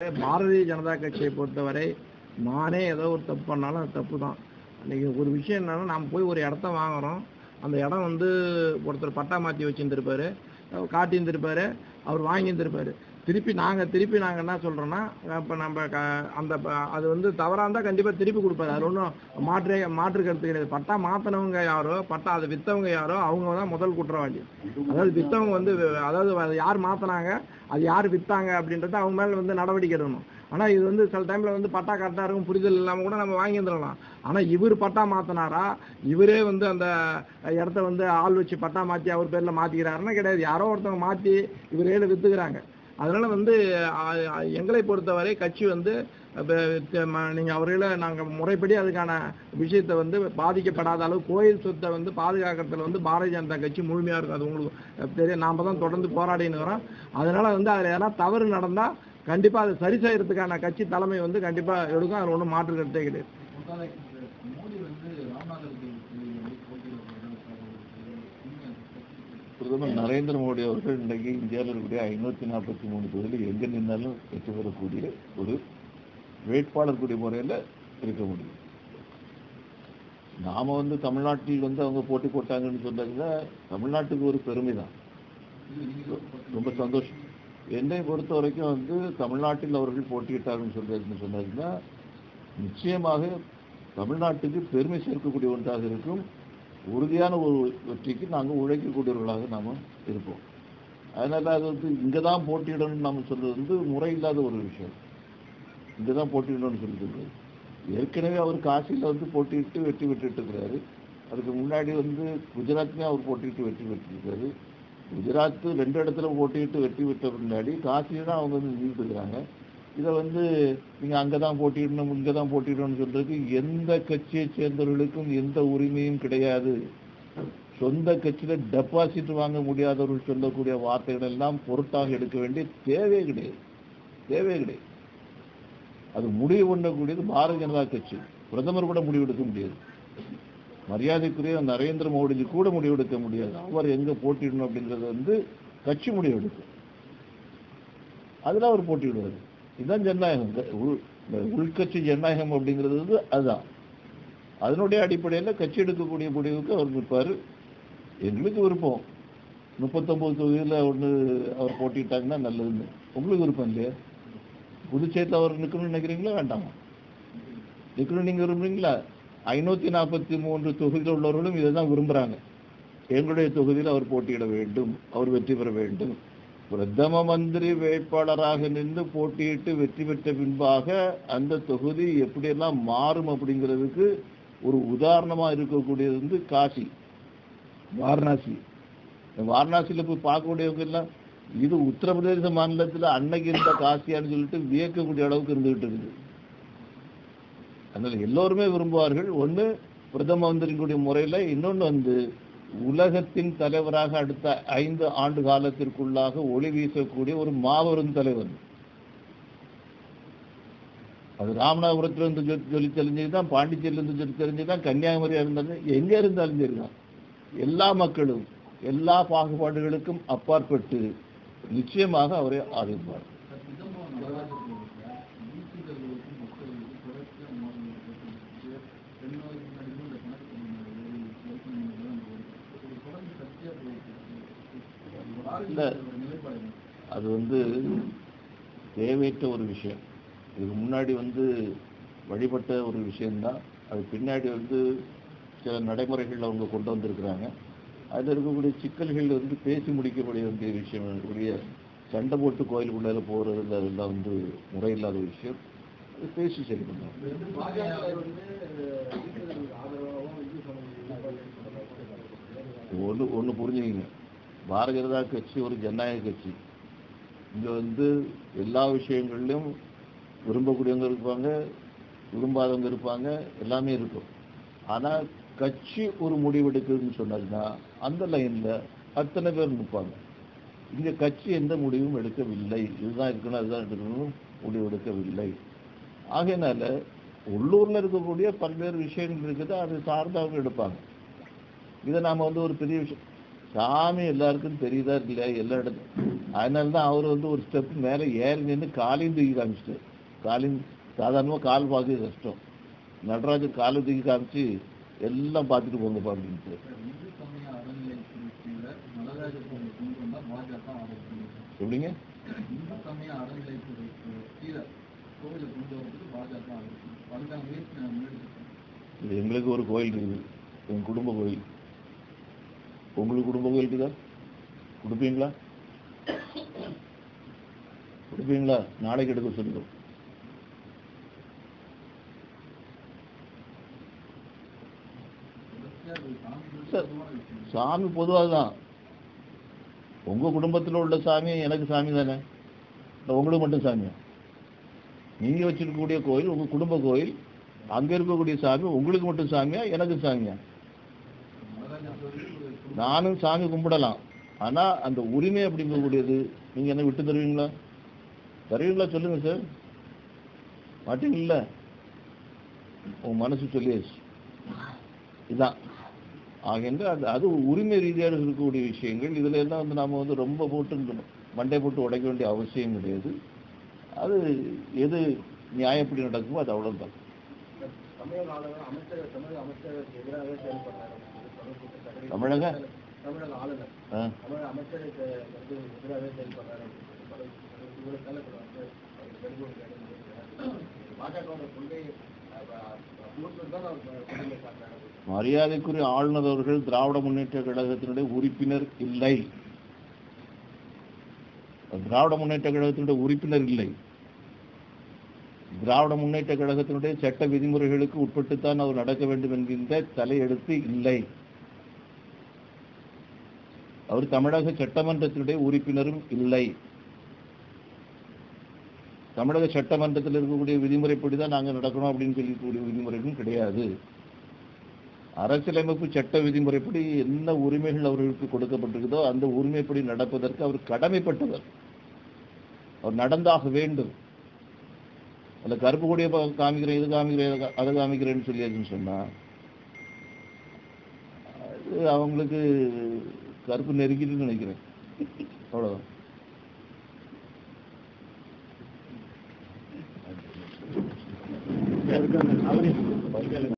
பாரதிய ஜனதா கட்சியை பொறுத்தவரை நானே ஏதோ ஒரு தப்பு பண்ணாலும் அது தப்பு தான் அன்றைக்கி ஒரு விஷயம் என்னன்னா நாம் போய் ஒரு இடத்த வாங்குறோம் அந்த இடம் வந்து ஒருத்தர் பட்டா மாற்றி வச்சுருந்துருப்பாரு காட்டியிருந்திருப்பாரு அவர் வாங்கியிருந்திருப்பாரு திருப்பி நாங்கள் திருப்பி நாங்கள் என்ன சொல்கிறோன்னா இப்போ நம்ம க அந்த ப- அது வந்து தவறாக இருந்தால் கண்டிப்பாக திருப்பி கொடுப்பாரு அது ஒன்றும் மாற்றே மாற்று கருத்து கிடையாது பட்டா மாற்றினவங்க யாரோ பட்டா அதை விற்றவங்க யாரோ அவங்க தான் முதல் குற்றவாளி அதாவது விற்றவங்க வந்து அதாவது அதை யார் மாற்றினாங்க அது யார் விற்றாங்க அப்படின்றத அவங்க மேலே வந்து நடவடிக்கை எடுக்கணும் ஆனால் இது வந்து சில டைமில் வந்து பட்டா கரெக்டாக இருக்கும் புரிதல் இல்லாமல் கூட நம்ம வாங்கி வந்துடலாம் ஆனால் இவர் பட்டா மாற்றினாரா இவரே வந்து அந்த இடத்த வந்து ஆள் வச்சு பட்டா மாற்றி அவர் பேரில் மாற்றிக்கிறாருன்னா கிடையாது யாரோ ஒருத்தவங்க மாற்றி இவரே விற்றுக்கிறாங்க அதனால வந்து அ- அ- எங்களை பொறுத்தவரை கட்சி வந்து நீங்கள் அவர்களை நாங்கள் முறைப்படி அதுக்கான விஷயத்தை வந்து பாதிக்கப்படாத அளவு கோயில் சொத்தை வந்து பாதுகாக்கிறதுல வந்து பாரதிய ஜனதா கட்சி முழுமையாக இருக்கும் அது உங்களுக்கு தெரியும் நாம் தான் தொடர்ந்து போராடின்னு வரோம் அதனால வந்து அதில் எதனா தவறு நடந்தால் கண்டிப்பாக அதை சரி செய்யறதுக்கான கட்சி தலைமை வந்து கண்டிப்பாக எடுக்கும் அதில் ஒன்றும் மாற்று கருத்தே கிடையாது மோடி வந்து ராமநாதபுரம் தொகுதியில் போட்டியிட பிரதமர் நரேந்திர மோடி அவர்கள் இன்றைக்கு இந்தியாவில் இருக்கக்கூடிய ஐநூற்றி நாற்பத்தி மூணு தொகுதியில் எங்கே நின்னாலும் வெற்றி பெறக்கூடிய ஒரு வேட்பாளர் கூடிய முறையில் இருக்க முடியும் நாம வந்து தமிழ்நாட்டில் வந்து அவங்க போட்டி போட்டாங்கன்னு சொன்னாங்கன்னா தமிழ்நாட்டுக்கு ஒரு பெருமை தான் ரொம்ப சந்தோஷம் என்னை பொறுத்த வரைக்கும் வந்து தமிழ்நாட்டில் அவர்கள் போட்டியிட்டாங்கன்னு சொல்றதுன்னு சொன்னாங்கன்னா நிச்சயமாக தமிழ்நாட்டுக்கு பெருமை சேர்க்கக்கூடிய ஒன்றாக இருக்கும் உறுதியான ஒரு வெற்றிக்கு நாங்கள் உழைக்கக்கூடியவர்களாக நாம் இருப்போம் அதனால அது வந்து இங்கே தான் போட்டியிடணும்னு நம்ம சொல்றது வந்து முறை இல்லாத ஒரு விஷயம் இங்கே தான் போட்டியிடணும்னு சொல்லிட்டு ஏற்கனவே அவர் காசியில் வந்து போட்டியிட்டு வெற்றி பெற்றுட்டு இருக்கிறாரு அதுக்கு முன்னாடி வந்து குஜராத்லேயும் அவர் போட்டியிட்டு வெற்றி பெற்றிருக்காரு குஜராத் ரெண்டு இடத்துல போட்டியிட்டு வெற்றி பெற்ற பின்னாடி காசியில் தான் அவங்க வந்து நின்றுட்டு இருக்கிறாங்க இதை வந்து நீங்கள் அங்கே தான் போட்டியிடணும் இங்கே தான் போட்டியிடணும்னு சொல்றதுக்கு எந்த கட்சியை சேர்ந்தவர்களுக்கும் எந்த உரிமையும் கிடையாது சொந்த கட்சியில் டெபாசிட் வாங்க முடியாதவர்கள் சொல்லக்கூடிய வார்த்தைகள் எல்லாம் பொருட்டாக எடுக்க வேண்டிய தேவையே கிடையாது தேவையே கிடையாது அது முடிவு பண்ணக்கூடியது பாரதிய ஜனதா கட்சி பிரதமர் கூட முடிவெடுக்க முடியாது மரியாதைக்குரிய நரேந்திர மோடிஜி கூட முடிவெடுக்க முடியாது அவர் எங்க போட்டியிடணும் அப்படிங்கறது வந்து கட்சி முடிவெடுக்கும் அதுல அவர் போட்டியிடுவார் இதுதான் ஜனநாயகம் இந்த உள்- இந்த உள்கட்சி ஜனநாயகம் அப்படிங்கிறது வந்து அதுதான் அதனுடைய அடிப்படையில் கட்சி எடுக்கக்கூடிய முடிவுக்கு அவர் நிற்பார் எங்களுக்கு விருப்பம் முப்பத்தொன்பது தொகுதியில் ஒன்று அவர் போட்டிட்டாங்கன்னா நல்லதுன்னு உங்களுக்கு விருப்பம் இல்லையா புதுச்சேரியில் அவர் நிற்கணும்னு நினைக்கிறீங்களா வேண்டாமா நிற்கணும் நீங்கள் விரும்புறீங்களா ஐநூற்றி நாற்பத்தி மூன்று தொகுதியில் உள்ளவர்களும் இதை தான் விரும்புகிறாங்க எங்களுடைய தொகுதியில் அவர் போட்டியிட வேண்டும் அவர் வெற்றி பெற வேண்டும் பிரதம மந்திரி வேட்பாளராக நின்று போட்டியிட்டு வெற்றி பெற்ற பின்பாக அந்த தொகுதி எப்படியெல்லாம் மாறும் அப்படிங்கிறதுக்கு ஒரு உதாரணமா இருக்கக்கூடியது வந்து காசி வாரணாசி இந்த வாரணாசியில போய் பார்க்கக்கூடியவங்க எல்லாம் இது உத்தரப்பிரதேச மாநிலத்துல அன்னைக்கு இருந்த காசியான்னு சொல்லிட்டு வியக்கக்கூடிய அளவுக்கு இருந்துகிட்டு இருக்குது அதனால எல்லோருமே விரும்புவார்கள் ஒண்ணு பிரதம மந்திரிகளுடைய முறையில இன்னொன்னு வந்து உலகத்தின் தலைவராக அடுத்த ஐந்து ஆண்டு காலத்திற்குள்ளாக ஒளி வீசக்கூடிய ஒரு மாபெரும் தலைவர் அது ராமநாதபுரத்துல இருந்து சொல்லி- சொல்லி தெரிஞ்சதுதான் பாண்டிச்சேரியில இருந்து சொல்லி தெரிஞ்சதுதான் கன்னியாகுமரியா இருந்தாலும் எங்க இருந்தாலும் சரிதான் எல்லா மக்களும் எல்லா பாகுபாடுகளுக்கும் அப்பாற்பட்டு நிச்சயமாக அவரை ஆதரிப்பார் சிதம்பரம் நடராஜர் நீதிகளுக்கும் மக்களுக்கும் தொடர்ச்சியாக மோதல் ஏற்பட்டு ரெண்டு நாளைக்கு முன்னாடி கூட இந்த கணக்கு பண்ணாங்க ஒரு தொடர்ந்து சர்ச்சையாக போயிட்டு இல்ல. இருக்கு நிலைப்பாடு என்ன? அது வந்து தேவையற்ற ஒரு விஷயம் இதுக்கு முன்னாடி வந்து வழிபட்ட ஒரு விஷயம்தான் அது பின்னாடி வந்து சில நடைமுறைகள் அவங்க கொண்டு வந்திருக்கிறாங்க அதில் இருக்கக்கூடிய சிக்கல்கள் வந்து பேசி முடிக்கப்பட வேண்டிய விஷயம் இருக்கக்கூடிய சண்டை போட்டு கோயிலுக்குள்ளார போகிறது அதெல்லாம் வந்து முறையில்லாத விஷயம் அது பேசி சரி பண்ணுவாங்க பாஜக வந்து வீட்டுக்கு ஆதரவாகவும் இந்து சமூக ஒன்று ஒன்று புரிஞ்சுக்கிங்க பாரதிய ஜனதா கட்சி ஒரு ஜனநாயக கட்சி இங்கே வந்து எல்லா விஷயங்கள்லையும் விரும்பக்கூடியவங்க இருப்பாங்க விரும்பாதவங்க இருப்பாங்க எல்லாமே இருக்கும் ஆனால் கட்சி ஒரு முடிவெடுக்குதுன்னு சொன்னாங்கன்னா அந்த லைனில் அத்தனை பேர் நிற்பாங்க இங்கே கட்சி எந்த முடிவும் எடுக்கவில்லை இதுதான் இருக்கணும் அதுதான் எடுக்கணும் முடிவு எடுக்கவில்லை ஆகையினால உள்ளூரில் இருக்கக்கூடிய பல்வேறு விஷயங்கள் இருக்குது அது சார்ந்து அவங்க எடுப்பாங்க இதை நாம் வந்து ஒரு பெரிய விஷயம் சாமி எல்லாருக்கும் தெரியுதா இல்லையா எல்லா இடத்தும் அதனால தான் அவர் வந்து ஒரு ஸ்டெப் மேலே ஏறி நின்று காலையும் தூக்கி காமிச்சிட்டார் காலையும் சாதாரணமாக கால் பார்க்க கஷ்டம் நடராஜர் காலை தூக்கி காமிச்சு எல்லாம் பார்த்துட்டு போங்கப்பா அப்படின்ட்டு இந்து சமய அறநிலையத்துறையில நடராஜர் கோவில் கொண்டு வந்தா பாஜக ஆதரிக்கும் எப்படிங்க இந்து சமய அறநிலையத்துறை கீழே கோவிலை கொண்டு வரதுக்கு பாஜக ஆதரிக்கும் அதுக்கான முயற்சி நான் முன்னெடுத்துருக்கேன் இது எங்களுக்கு ஒரு கோயில் இருக்குது எங்கள் குடும்ப கோயில் உங்களுக்கு குடும்ப கோயில் இருக்குதா கொடுப்பீங்களா கொடுப்பீங்களா நாளைக்கு எடுக்க சொல்லுங்க தொடர்ச்சியா அது சாமி சார். பொதுவான விஷயம் சாமி பொதுவாக தான் உங்கள் குடும்பத்தில் உள்ள சாமி எனக்கு சாமி தானே இல்லை உங்களுக்கு மட்டும் சாமியா நீங்கள் வச்சிருக்கக்கூடிய கோயில் உங்கள் குடும்ப கோயில் அங்கே இருக்கக்கூடிய சாமி உங்களுக்கு மட்டும் சாமியா எனக்கு சாமியா நடராஜர் கோவில் ஒரு குடும்ப நானும் சாமி கும்பிடலாம் ஆனா அந்த உரிமை அப்படிங்கக்கூடியது நீங்க என்ன விட்டு தருவீங்களா தருவீங்களா சொல்லுங்க சார் மாட்டீங்கல்ல உன் மனசு சொல்லியாச்சு இதான் ஆகின்ற அது அது உரிமை ரீதியாக இருக்கக்கூடிய விஷயங்கள் இதுல எல்லாம் வந்து நாம வந்து ரொம்ப போட்டு மண்டை போட்டு உடைக்க வேண்டிய அவசியம் கிடையாது அது எது நியாயப்படி நடக்குமோ அது அவ்வளவுதான் தமிழக ஆளுநர் அமைச்சர் தமிழக அமைச்சருக்கு எதிராக செயல்படுறாரு தமிழக தமிழக ஆளுநர் ஆ, தமிழக அமைச்சருக்கு வந்து எதிராக செயல்படுறாரு இவ்வளவு காலத்தில் வந்து அவர் பெருங்கோடு பாஜகவோட கொள்கை முழுக்க தான் அவர் கொள்கை காட்டுறாரு மரியாதைக்குரிய ஆளுநர் அவர்கள் திராவிட முன்னேற்ற கழகத்தினுடைய உறுப்பினர் இல்லை திராவிட முன்னேற்ற கழகத்தினுடைய உறுப்பினர் இல்லை திராவிட முன்னேற்ற கழகத்தினுடைய சட்ட விதிமுறைகளுக்கு உட்பட்டுத்தான் அவர் நடக்க வேண்டும் என்கின்ற தலையெழுத்து இல்லை அவர் தமிழக சட்டமன்றத்தினுடைய உறுப்பினரும் இல்லை தமிழக சட்டமன்றத்தில் இருக்கக்கூடிய விதிமுறைப்படி தான் நாங்கள் நடக்கணும் அப்படின்னு சொல்லக்கூடிய விதிமுறைகளும் கிடையாது அரசியலமைப்பு சட்ட விதிமுறைப்படி என்ன உரிமைகள் அவர்களுக்கு கொடுக்கப்பட்டிருக்குதோ அந்த உரிமைப்படி நடப்பதற்கு அவர் கடமைப்பட்டவர் அவர் நடந்தாக வேண்டும் அதில் கருப்பு கொடியை பா- காமிக்கிறேன் இது காமிக்கிறேன் இது கா- அதை காமிக்கிறேன்னு சொல்லியாச்சுன்னு சொன்னா அது அவங்களுக்கு கருப்பு நெருங்கிட்டுன்னு நினைக்கிறேன் அவ்வளோதான் அவரு